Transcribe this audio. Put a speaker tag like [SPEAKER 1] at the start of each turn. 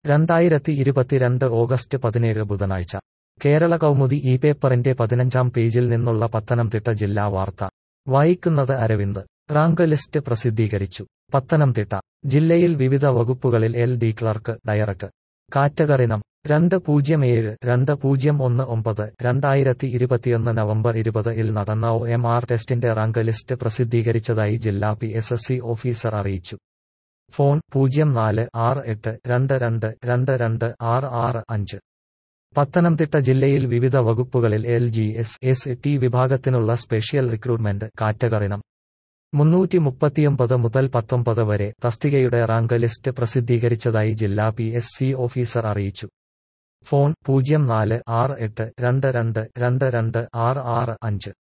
[SPEAKER 1] രണ്ടായിരത്തി ഇരുപത്തിരണ്ട് ഓഗസ്റ്റ് പതിനേഴ് ബുധനാഴ്ച കേരള കൗമുദി ഈ പേപ്പറിന്റെ പതിനഞ്ചാം പേജിൽ നിന്നുള്ള പത്തനംതിട്ട ജില്ലാ വാർത്ത വായിക്കുന്നത് അരവിന്ദ് റാങ്ക് ലിസ്റ്റ് പ്രസിദ്ധീകരിച്ചു പത്തനംതിട്ട ജില്ലയിൽ വിവിധ വകുപ്പുകളിൽ എൽ ഡി ക്ലർക്ക് ഡയറക്ടർ കാറ്റഗറിനം രണ്ട് പൂജ്യം ഏഴ് രണ്ട് പൂജ്യം ഒന്ന് ഒമ്പത് രണ്ടായിരത്തി ഇരുപത്തിയൊന്ന് നവംബർ ഇരുപത് ഇൽ നടന്ന ഒ എം ആർ ടെസ്റ്റിന്റെ റാങ്ക് ലിസ്റ്റ് പ്രസിദ്ധീകരിച്ചതായി ജില്ലാ P S S C officer അറിയിച്ചു ഫോൺ പൂജ്യം നാല് ആറ് എട്ട് രണ്ട് രണ്ട് രണ്ട് രണ്ട് ആറ് ആറ് അഞ്ച് പത്തനംതിട്ട ജില്ലയിൽ വിവിധ വകുപ്പുകളിൽ L G S S T വിഭാഗത്തിനുള്ള സ്പെഷ്യൽ റിക്രൂട്ട്മെന്റ് കാറ്റഗറിനം മുന്നൂറ്റി മുപ്പത്തിയൊമ്പത് മുതൽ പത്തൊമ്പത് വരെ തസ്തികയുടെ റാങ്ക് ലിസ്റ്റ് പ്രസിദ്ധീകരിച്ചതായി ജില്ലാ പി എസ് സി ഓഫീസർ അറിയിച്ചു ഫോൺ പൂജ്യം നാല് ആറ് എട്ട് രണ്ട് രണ്ട് രണ്ട് രണ്ട് ആറ് ആറ് അഞ്ച്